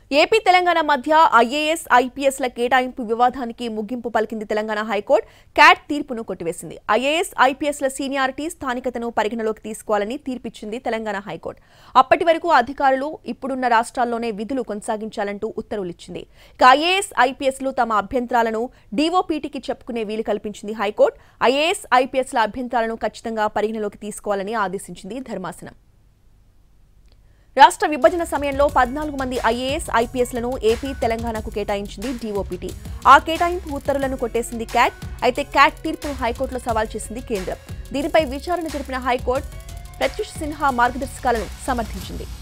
AP Telangana మధ్య IAS ఐపీఎస్ల కేటాయింపు వివాదానికి ముగింపు పలికింది తెలంగాణ హైకోర్టు క్యాట్ తీర్పును కొట్టివేసింది ఐఏఎస్ ఐపీఎస్ల సీనియారిటీ స్థానికతను పరిగణలోకి తీసుకోవాలని తీర్పిచ్చింది తెలంగాణ హైకోర్టు అప్పటి వరకు అధికారులు ఇప్పుడున్న రాష్ట్రాల్లోనే విధులు కొనసాగించాలంటూ ఉత్తర్వులిచ్చింది ఇక ఐఏఎస్ ఐపీఎస్లు తమ అభ్యంతరాలను డీఓపీటీకి చెప్పుకునే వీలు కల్పించింది హైకోర్టు ఐఏఎస్ ఐపీఎస్ల అభ్యంతరాలను ఖచ్చితంగా పరిగణలోకి తీసుకోవాలని ఆదేశించింది ధర్మాసనం రాష్ట్ర విభజన సమయంలో పద్నాలుగు మంది ఐఏఎస్ ఐపీఎస్లను ఏపీ తెలంగాణకు కేటాయించింది డీఓపీటీ ఆ కేటాయింపు ఉత్తర్వులను కొట్టేసింది క్యాట్ అయితే క్యాట్ తీర్పును హైకోర్టులో సవాల్ చేసింది కేంద్రం దీనిపై విచారణ జరిపిన హైకోర్టు ప్రత్యుష్ సిన్హా మార్గదర్శకాలను సమర్థించింది